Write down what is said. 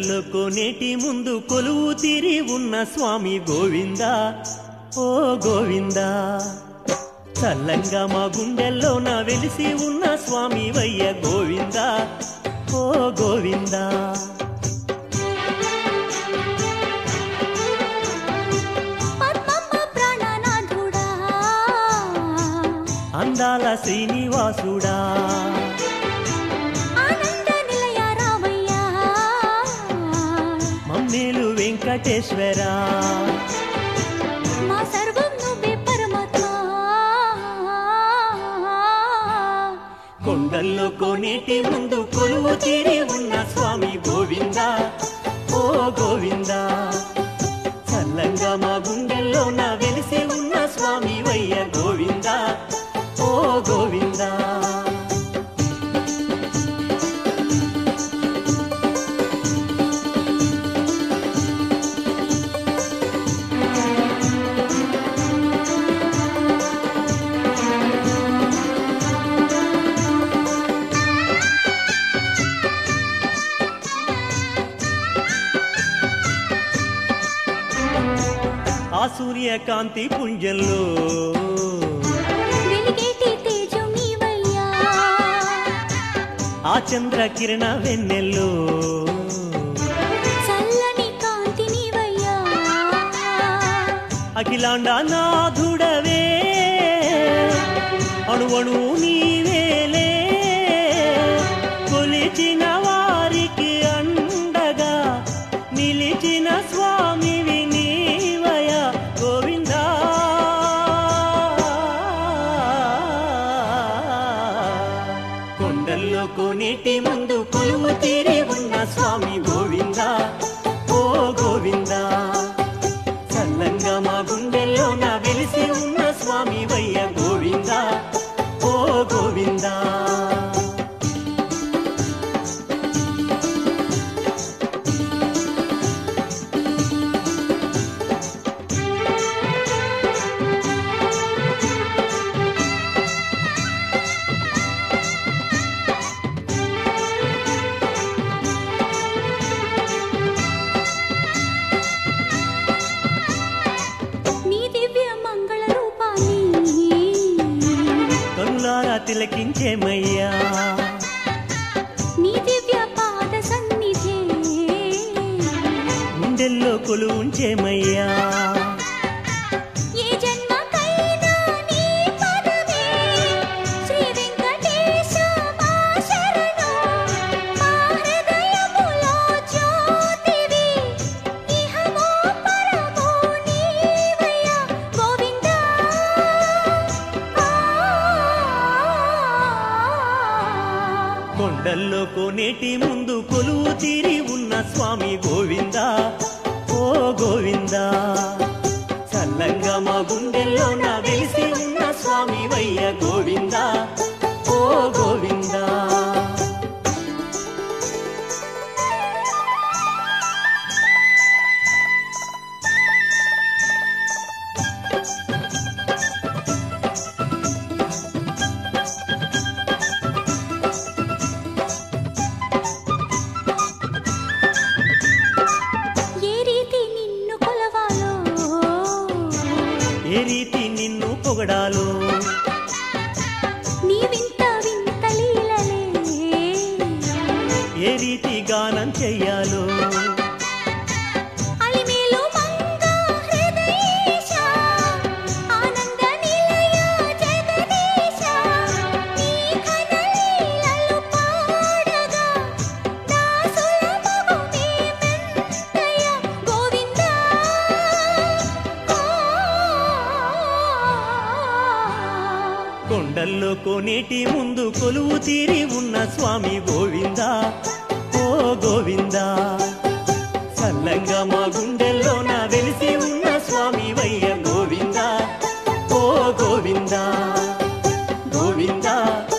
కొండల్లో కోనేటి ముందు కొలువు తీరి ఉన్న స్వామి గోవింద ఓ గోవింద చల్లంగా మా గుండెల్లో నా వెలిసి ఉన్న స్వామి వయ్య గోవింద ఓ గోవింద పద్మమ్మ ప్రాణనాథుడా అందాల శ్రీనివాసుడా ఆనంద నిలయ రామయ్యా మమ్మేలు వెంకటేశ్వరా మా సర్వం నువ్వే పరమాత్మా కొండల్లో కోనేటి ముందు కొలువు తీరి ఉన్న స్వామి గోవింద ఓ గోవింద చల్లంగా మా గుండెల్లో నా వెలిసి ఉన్న స్వామి వయ్య గోవింద ఓ గోవింద ఆ సూర్యకాంతి పుంజంలో వెలిగేటి తేజం నీవయ్యా ఆ చంద్ర కిరణ వెన్నెల్లో చల్లని కాంతి నీవయ్యా అఖిలాండ నాథుడవే అణువణు నీవేలే కొలిచిన వారికి అండగా నిలిచిన స్వామివి నీవయ గోవిందా కొండల్లో కోనేటి ముందు కొలువు తీరి ఉన్న స్వామి గోవింద ఓ గోవింద చల్లంగా మా గుండెల్లో నా వెలిసి ఉన్న స్వామి వయ్య గోవింద ఓ గోవింద నీ దివ్య మంగళ రూపాన్ని కనులారా తిలకించేమయ్యా నీ దివ్య పాద సన్నిధే గుండెల్లో కొలువుంచేమయ్యా ఏ జన్మకైనా నీ పదమే శ్రీ వెంకటేశ మా శరణం మా హృదయములో జ్యోతివి ఇహమో పరమో నీవయ్యా గోవిందా కొండల్లో కోనేటి ముందు కొలువు తీరి ఉన్న స్వామి గోవింద ఓ గోవింద చల్లంగా మా గుండెల్లో నా వెలిసి ఉన్న స్వామి వయ్య గోవింద ఓ గోవింద ఏ రీతి నిన్ను కొలవాలో ఏ రీతి నిన్ను పొగడాలో నీ వింత వింత లీలలే ఏ రీతి గానం చెయ్యాలో అలిమేలు మంగ హృదయేశ ఆనంద నిలయ జగదీశ నీ ఘన లీలలు పాడగా దాసుల మగుమే మెంతయ గోవిందా కొండల్లో కోనేటి ముందు కొలువు తీరి ఉన్న స్వామి గోవింద ఓ గోవింద చల్లంగా మా గుండెల్లో నా వెలిసి ఉన్న స్వామి వయ్య గోవింద ఓ గోవింద గోవింద